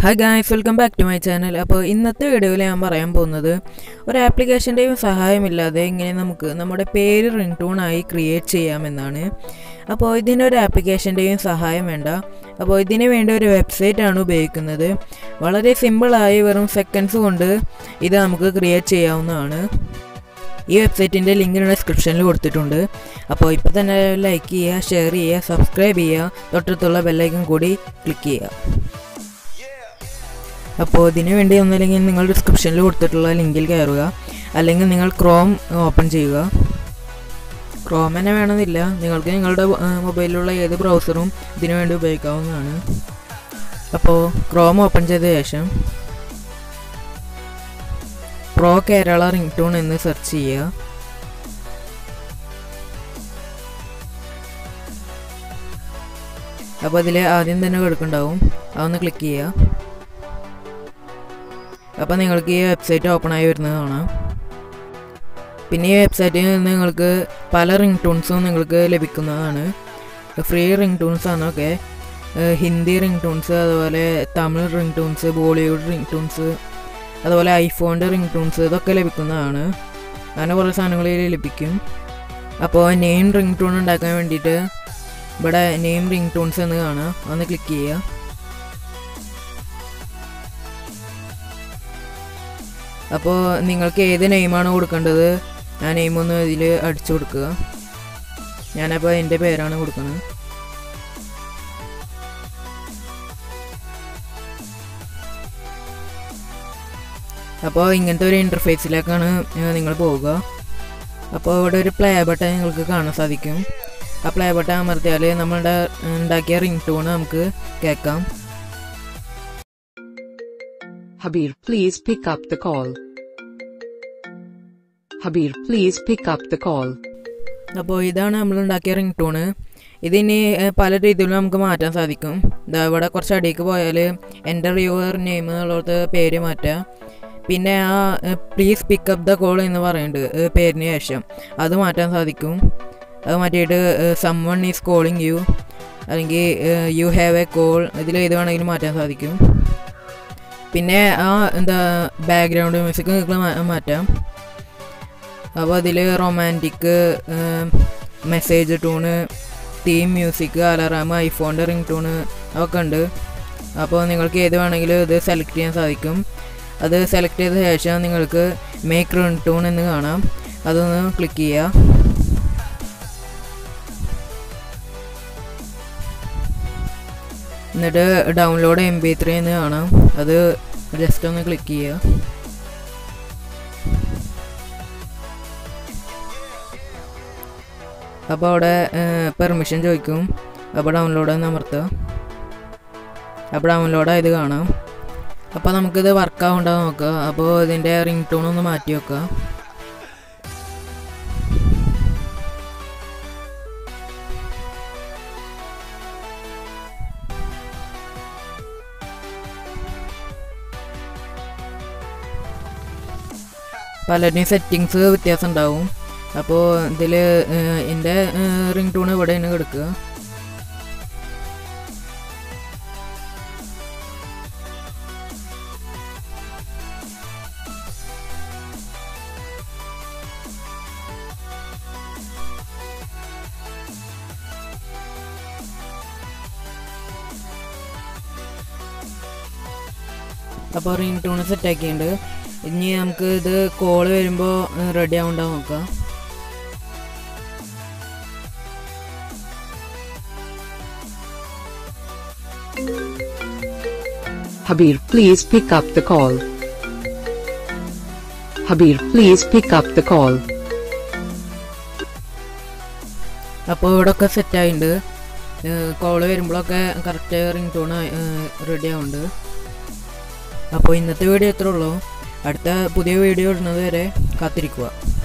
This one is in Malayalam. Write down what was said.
Hi guys welcome back to my channel അപ്പോൾ ഇന്നത്തെ വീഡിയോയിൽ ഞാൻ പറയാൻ പോകുന്നത് ഒരു ആപ്ലിക്കേഷൻ്റെയും സഹായമില്ലാതെ എങ്ങനെ നമുക്ക് നമ്മുടെ പേര് റിംഗ് ടൂണായി ക്രിയേറ്റ് ചെയ്യാമെന്നാണ് അപ്പോൾ ഇതിനൊരു ആപ്ലിക്കേഷൻ്റെയും സഹായം വേണ്ട അപ്പോൾ ഇതിന് വേണ്ടി ഒരു വെബ്സൈറ്റ് ആണ് ഉപയോഗിക്കുന്നത് വളരെ സിമ്പിളായി വെറും സെക്കൻഡ്സ് കൊണ്ട് ഇത് നമുക്ക് ക്രിയേറ്റ് ചെയ്യാവുന്നതാണ് ഈ വെബ്സൈറ്റിൻ്റെ ലിങ്ക് ഡിസ്ക്രിപ്ഷനിൽ കൊടുത്തിട്ടുണ്ട് അപ്പോൾ ഇപ്പോൾ തന്നെ ലൈക്ക് ചെയ്യുക ഷെയർ ചെയ്യുക സബ്സ്ക്രൈബ് ചെയ്യുക തൊട്ടടുത്തുള്ള ബെല്ലൈക്കൻ കൂടി ക്ലിക്ക് ചെയ്യുക അപ്പോൾ ഇതിന് വേണ്ടി ഒന്നല്ലെങ്കിൽ നിങ്ങൾ ഡിസ്ക്രിപ്ഷനിൽ കൊടുത്തിട്ടുള്ള ലിങ്കിൽ കയറുക അല്ലെങ്കിൽ നിങ്ങൾ ക്രോം ഓപ്പൺ ചെയ്യുക ക്രോം തന്നെ വേണമെന്നില്ല നിങ്ങൾക്ക് നിങ്ങളുടെ മൊബൈലിലുള്ള ഏത് ബ്രൗസറും ഇതിനു വേണ്ടി ഉപയോഗിക്കാവുന്നതാണ് അപ്പോൾ ക്രോം ഓപ്പൺ ചെയ്ത ശേഷം പ്രോ കേരള റിംഗ് ടൂൺ എന്ന് സെർച്ച് ചെയ്യുക അപ്പോൾ അതിൽ ആദ്യം തന്നെ കിടക്കുന്നുണ്ടാവും അതൊന്ന് ക്ലിക്ക് ചെയ്യുക അപ്പോൾ നിങ്ങൾക്ക് ഈ വെബ്സൈറ്റ് ഓപ്പൺ ആയി വരുന്നത് കാണാം പിന്നെ ഈ വെബ്സൈറ്റിൽ നിന്ന് നിങ്ങൾക്ക് പല റിംഗ് ടൂൺസും നിങ്ങൾക്ക് ലഭിക്കുന്നതാണ് ഫ്രീ റിംഗ് ടൂൺസ് ആണൊക്കെ ഹിന്ദി റിംഗ് ടൂൺസ് അതുപോലെ Tamil ringtones Bollywood ringtones അതുപോലെ ഐഫോണിൻ്റെ റിംഗ് ടൂൺസ് ഇതൊക്കെ ലഭിക്കുന്നതാണ് അങ്ങനെ കുറേ സാധനങ്ങൾ ലഭിക്കും അപ്പോൾ നെയിം റിംഗ് ടൂൺ ഉണ്ടാക്കാൻ വേണ്ടിയിട്ട് ഇവിടെ നെയിം റിംഗ് ടൂൺസ് എന്ന് കാണാം ഒന്ന് ക്ലിക്ക് ചെയ്യുക അപ്പോൾ നിങ്ങൾക്ക് ഏത് നെയിമാണ് കൊടുക്കേണ്ടത് ആ നെയിം ഒന്ന് ഇതിൽ അടിച്ചു കൊടുക്കുക ഞാനപ്പോൾ എൻ്റെ പേരാണ് കൊടുക്കുന്നത് അപ്പോൾ ഇങ്ങനത്തെ ഒരു ഇൻ്റർഫേസിലേക്കാണ് നിങ്ങൾ പോവുക അപ്പോൾ ഇവിടെ ഒരു പ്ലേ ബട്ടൺ നിങ്ങൾക്ക് കാണാൻ സാധിക്കും ആ പ്ലേ ബട്ടൺ അമർത്തിയാൽ നമ്മളുടെ ഉണ്ടാക്കിയ റിംഗ് ടൂൺ നമുക്ക് കേൾക്കാം Habir, please pick up the call. Habir, please pick up the call. അപ്പോൾ ഇതാണ് നമ്മൾ ഉണ്ടാക്കിയ റിംഗ് ടൂണ് ഇതിനി പല രീതിയിലും നമുക്ക് മാറ്റാൻ സാധിക്കും ഇതാ ഇവിടെ കുറച്ച് അടിയിലേക്ക് പോയാൽ എൻ്റെ റിയൂവർ നെയിം എന്നുള്ളത് പേര് മാറ്റാം പിന്നെ ആ പ്ലീസ് പിക്കപ്പ് ദ കോൾ എന്ന് പറയുന്നുണ്ട് പേരിന് ശേഷം അത് മാറ്റാൻ സാധിക്കും അത് മാറ്റിയിട്ട് someone is calling you അല്ലെങ്കിൽ യു ഹാവ് എ കോൾ ഇതിൽ ഏത് വേണമെങ്കിലും മാറ്റാൻ സാധിക്കും പിന്നെ ആ എന്താ ബാക്ക്ഗ്രൗണ്ട് മ്യൂസിക് നിങ്ങൾക്ക് മാറ്റാം അപ്പോൾ അതിൽ romantic message tone theme music alarm ഐഫോണിൻ്റെ റിംഗ് ടൂണ് അതൊക്കെ ഉണ്ട് അപ്പോൾ നിങ്ങൾക്ക് ഏത് വേണമെങ്കിലും ഇത് സെലക്ട് ചെയ്യാൻ സാധിക്കും അത് സെലക്ട് ചെയ്ത ശേഷം നിങ്ങൾക്ക് മേക്ക് റിംഗ് ടൂൺ എന്ന് കാണാം അതൊന്ന് ക്ലിക്ക് ചെയ്യുക എന്നിട്ട് ഡൗൺലോഡ് എം ബി ത്രീ എന്ന് കാണാം അത് ജസ്റ്റ് ഒന്ന് ക്ലിക്ക് ചെയ്യുക അപ്പോൾ അവിടെ പെർമിഷൻ ചോദിക്കും അപ്പോൾ ഡൗൺലോഡ് എന്ന് അമർത്തുക അപ്പോൾ ഡൗൺലോഡ് ആയത് കാണാം അപ്പോൾ നമുക്കിത് വർക്ക് ആവണ്ടോ നോക്കുക അപ്പോൾ ഇതിൻ്റെ റിംഗ് ടൂൺ ഒന്ന് മാറ്റി വെക്കുക പലരുടെയും സെറ്റിങ്സ് വ്യത്യാസം ഉണ്ടാവും അപ്പോൾ ഇതിൽ എൻ്റെ റിംഗ് ടൂൺ ഇവിടെയാണ് കിടക്കുക അപ്പോൾ റിംഗ് ടൂൺ സെറ്റ് ആക്കിയിട്ടുണ്ട് ഇനി നമുക്ക് ഇത് കോള് വരുമ്പോൾ റെഡി ആവണ്ടോ നോക്കാം Habir, please pick up the call. Habir, please pick up the call. അപ്പോൾ ഇവിടെ ഒക്കെ സെറ്റ് ആയിട്ടുണ്ട് കോള് വരുമ്പോഴൊക്കെ കറക്റ്റ് റിംഗ് ടൂൺ റെഡി ആവുന്നുണ്ട് അപ്പോൾ ഇന്നത്തെ വീഡിയോ ഇത്രേ ഉള്ളൂ അടുത്ത പുതിയ വീഡിയോ ഇടുന്നത് വരെ കാത്തിരിക്കുക